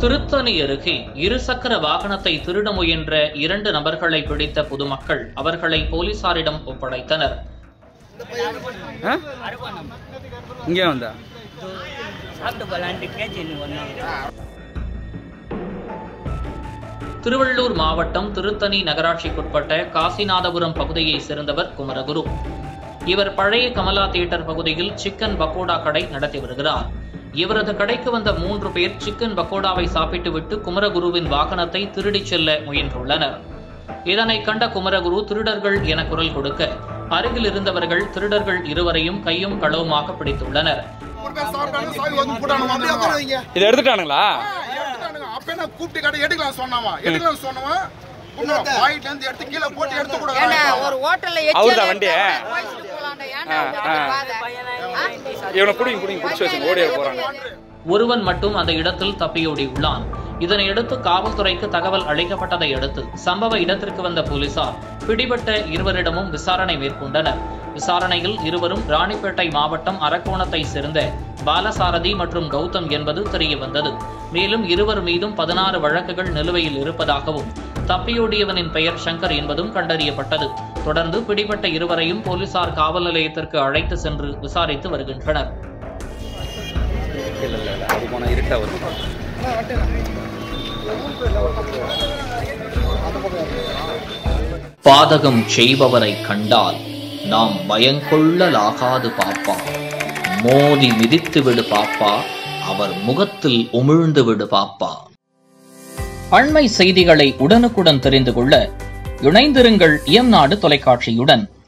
திருத்தணி அருகே இருசக்கர வாகனத்தை திருட முயன்ற இரண்டு நபர்களை பிடித்த பொதுமக்கள் அவர்களை போலீசாரிடம் ஒப்படைத்தனர் ஆ இங்கே வந்தா சாப்பிட்டு போலான்ட்டு கேட்டு ஒன்றும் திருவள்ளூர் மாவட்டம் திருத்தணி நகராட்சிக்குட்பட்ட காசிநாதபுரம் பகுதியைச் சேர்ந்தவர் குமரகுரு இவர் பழைய கமலா தியேட்டர் பகுதியில் சிக்கன் பக்கோடா கடை நடத்தி வருகிறார் இவரது கடைக்கு வந்த மூன்று பேர் சிக்கன் பக்கோடாவை சாப்பிட்டுவிட்டு குமரகுருவின் வாகனத்தை திருடிச் செல்ல முயன்றுள்ளனர் இதனை கண்ட குமரகுரு திருடர்கள் என குரல் கொடுக்க அருகில் இருந்தவர்கள் திருடர்கள் இருவரையும் கையும் களவுமாக பிடித்துள்ளனர் ஒரு பேர் சாப்பிட்டாங்க, சாவி வந்து போட்டானுங்க, அப்படியே உட்காருவீங்க. இதை எடுத்துட்டானுங்களா எடுத்துட்டானுங்க. அப்ப என்ன கூப்பிட்டு கடை எடுக்கலாம் சொன்னவன் எடுக்கலாம் சொன்னவன் இன்னும் வாயில இருந்து எடுத்து கீழே போட்டு எடுத்து கூட ஏன்னா ஒரு ஹோட்டல்ல அவர்தான் வண்டி. ஏன்னா இவனை பிடிங்க பிடிங்க பிடிச்சி வச்சு ஓடிய போறாங்க ஒருவன் மட்டும் அந்த இடத்தில் தப்பியோடியுள்ளான் இதனையடுத்து காவல்துறைக்கு தகவல் அளிக்கப்பட்டதை அடுத்து சம்பவ இடத்திற்கு வந்த போலீசார் பிடிபட்ட இருவரிடமும் விசாரணை மேற்கொண்டனர் விசாரணையில் இருவரும் ராணிப்பேட்டை மாவட்டம் அரக்கோணத்தை சேர்ந்த பாலசாரதி மற்றும் கௌதம் என்பது தெரியவந்தது மேலும் இருவர் மீதும் பதினாறு வழக்குகள் நிலுவையில் இருப்பதாகவும் தப்பியோடியவனின் பெயர் சங்கர் என்பதும் கண்டறியப்பட்டது தொடர்ந்து பிடிபட்ட இருவரையும் போலீசார் காவல் நிலையத்திற்கு அழைத்து சென்று விசாரித்து வருகின்றனர் இல்ல இல்ல இல்ல அது போனா இருட்டா வரும் பாதகம் செய்பவரை கண்டால் நாம் பயங்கொள்ளலாகாது பாப்பா மோதி மிதித்து விடு பாப்பா அவர் முகத்தில் உமிழ்ந்து விடு பாப்பா அண்மை செய்திகளை உடனுக்குடன் தெரிந்து கொள்ள இணைந்திருங்கள் இயம்நாடு தொலைக்காட்சியுடன்